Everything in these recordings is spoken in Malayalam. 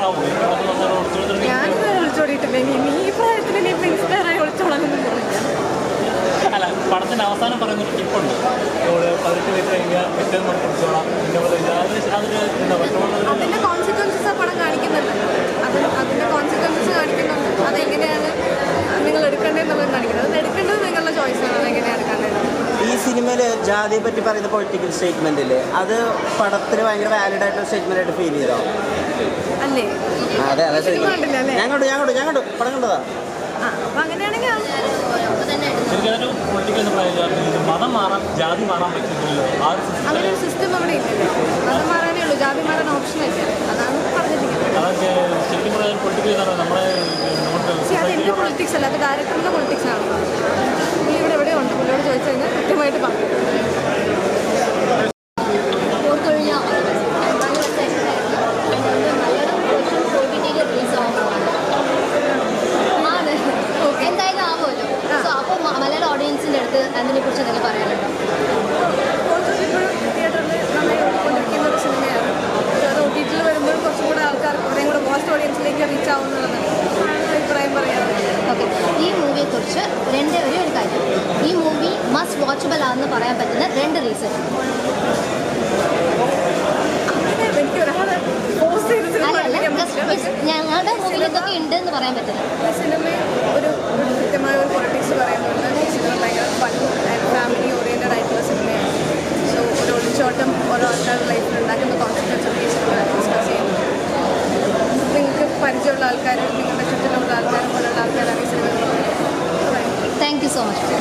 ആവും അത് നമ്മൾ ഒളിച്ചോടുന്ന ഞാനിതുവരെ ഒളിച്ചോടിയിട്ടില്ല ഇനി നീ ഈ പ്രായത്തിൽ ഇനി ഇപ്പം ഇൻസ്പയറായി ഒളിച്ചോടാനൊന്നും പോണില്ല അല്ല പടത്തിന്റെ അവസാനം പറയുന്ന ഒരു ടിപ്പുണ്ട് നമ്മൾ പതിനെട്ട് വയസ്സ് കഴിഞ്ഞാൽ ഏറ്റവും നമ്മൾ പിടിച്ചോളാം പിന്നെ പോലെ അതൊരു അതൊരു എന്താ മറ്റുള്ള അതിന്റെ കോൺസിക്വൻസസ് ആ പടം കാണിക്കുന്നുണ്ട് അത് അതിന്റെ കോൺസിക്വൻസസ് കാണിക്കുന്നുണ്ട് അതെങ്ങനെയാണ് നിങ്ങൾ എടുക്കേണ്ടതെന്നുള്ളത് കാണിക്കുന്നത് അത് എടുക്കേണ്ടത് നിങ്ങളുടെ ചോയ്സാണ് അതെങ്ങനെയാണ് എടുക്കേണ്ടത് ഈ സിനിമയിൽ ജാതിയെ പറ്റി പറയുന്ന പൊളിറ്റിക്കൽ സ്റ്റേറ്റ്മെന്റ് ഇല്ലേ അത് പടത്തിന് ഭയങ്കര വാലിഡ് ആയിട്ടുള്ള സ്റ്റേറ്റ്മെന്റ് ആയിട്ട് ഫീൽ ചെയ്തോ അല്ലേ ആ, അതെ അതെ ശരി സിനിമ കണ്ടില്ല അല്ലേ? ഞാൻ കണ്ടു ഞാൻ കണ്ടു ഞാൻ കണ്ടു പടം കണ്ടതാ ആ അപ്പം അങ്ങനെയാണെങ്കിൽ അത് ശരിക്കും പൊളിറ്റിക്കൽ എന്ന് പറയുന്നത് മതം മാറാൻ ജാതി മാറാൻ പറ്റുന്നില്ലല്ലോ ആ ഒരു system- അങ്ങനെ ഒരു സിസ്റ്റം അവിടെ ഇല്ലല്ലോ അത് മാറാനേ ഉള്ളൂ ജാതി മാറാൻ ഓപ്ഷൻ ഇല്ല അതാണ് പറഞ്ഞിരിക്കുന്നത് അതൊക്കെ ശരിക്കും പറയാൻ പൊളിറ്റിക്കൽ എന്ന് പറഞ്ഞാൽ നമ്മളെ നമ്മുടെ പക്ഷേ അത് എൻ്റെ പൊളിറ്റിക്സ് അല്ല അത് ഡയറക്ടറിൻ്റെ പൊളിറ്റിക്സ് ആണ് പുള്ളി ഇവിടെ എവിടെയോ ഉണ്ട് പുള്ളിയോട് ചോദിച്ചു കഴിഞ്ഞാൽ കൃത്യമായിട്ട് പറഞ്ഞു ഓർക്കൊഴിഞ്ഞ നല്ല രസമായിട്ടുണ്ടായിരുന്നു അതുകൊണ്ട് മലയാളം വേർഷൻ ഒ ടി ടിയിൽ റിലീസ് ആവുന്നതാണ് ആണ് എന്തായാലും ആവുമല്ലോ സോ അപ്പോൾ മലയാളം ഓഡിയൻസിൻ്റെ അടുത്ത് അതിനെക്കുറിച്ച് എന്തെങ്കിലും പറയാനുണ്ടോ കുറച്ചുകൂടി ഇപ്പോഴും തിയേറ്ററിൽ നന്നായി ഓടിക്കൊണ്ടിരിക്കുന്ന ഒരു സിനിമയാണ് പക്ഷേ അത് ഒ ടി ടിയിൽ വരുമ്പോൾ കുറച്ചും കൂടെ ആൾക്കാർ കുറേയും കൂടെ മോസ്റ്റ് ഓഡിയൻസിലേക്ക് റീച്ച് ആവുന്നതാണ് അഭിപ്രായം പറയാറ് ഓക്കെ ഈ മൂവിയെക്കുറിച്ച് രണ്ട് ഒരേ ഒരു കാര്യം ഈ മൂവി മസ്റ്റ് വാച്ചബിൾ ആണെന്ന് പറയാൻ പറ്റുന്ന രണ്ട് റീസൺ അങ്ങനെ എനിക്ക് ഒരാളെ പോസ്റ്റ് ചെയ്ത് സിനിമ അല്ല അല്ല കണ്ടിരിക്കാൻ just പറ്റില്ല it's ഞങ്ങളുടെ മൂവിയിൽ ഇതൊക്കെ ഉണ്ട് എന്ന് പറയാൻ പറ്റില്ല ഈ സിനിമയിൽ ഒരു ഒരു കൃത്യമായ ഒരു പൊളിറ്റിക്സ് പറയുന്നുണ്ട് ഈ സിനിമ ഭയങ്കര ഫൺ ആൻഡ് ഫാമിലി ഓറിയൻറ്റഡ് ആയിട്ടുള്ള സിനിമയാണ് സോ ഒരു ഒളിച്ചോട്ടം ഓരോ ആൾക്കാരുടെ ലൈഫിൽ ഉണ്ടാക്കുന്ന കോൺസിക്വൻസ് ഈ സിനിമ ഡിസ്കസ് ചെയ്യുന്നത് നിങ്ങൾക്ക് പരിചയമുള്ള ആൾക്കാർ നിങ്ങളുടെ ചുറ്റിലുള്ള ആൾക്കാർ പോലുള്ള ആൾക്കാരാണ് ഈ സിനിമ പറയുന്നത് thank you so much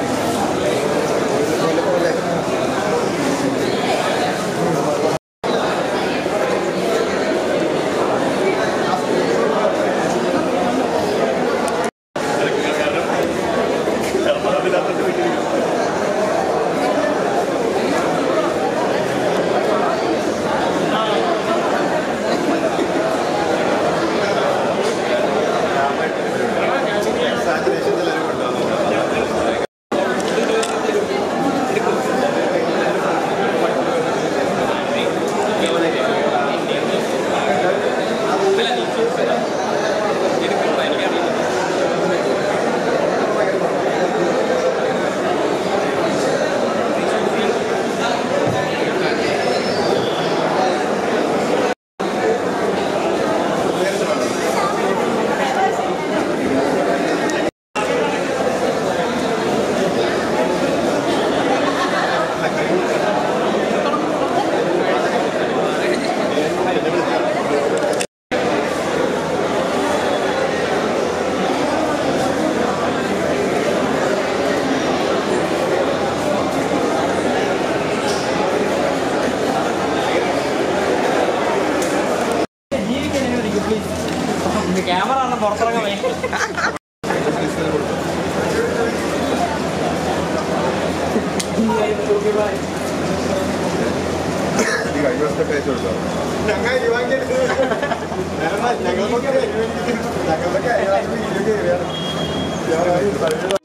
camera ആണ് പുറത്തിറങ്ങാൻ ഞങ്ങൾ ഞങ്ങൾക്കൊക്കെ ഞങ്ങളുടെ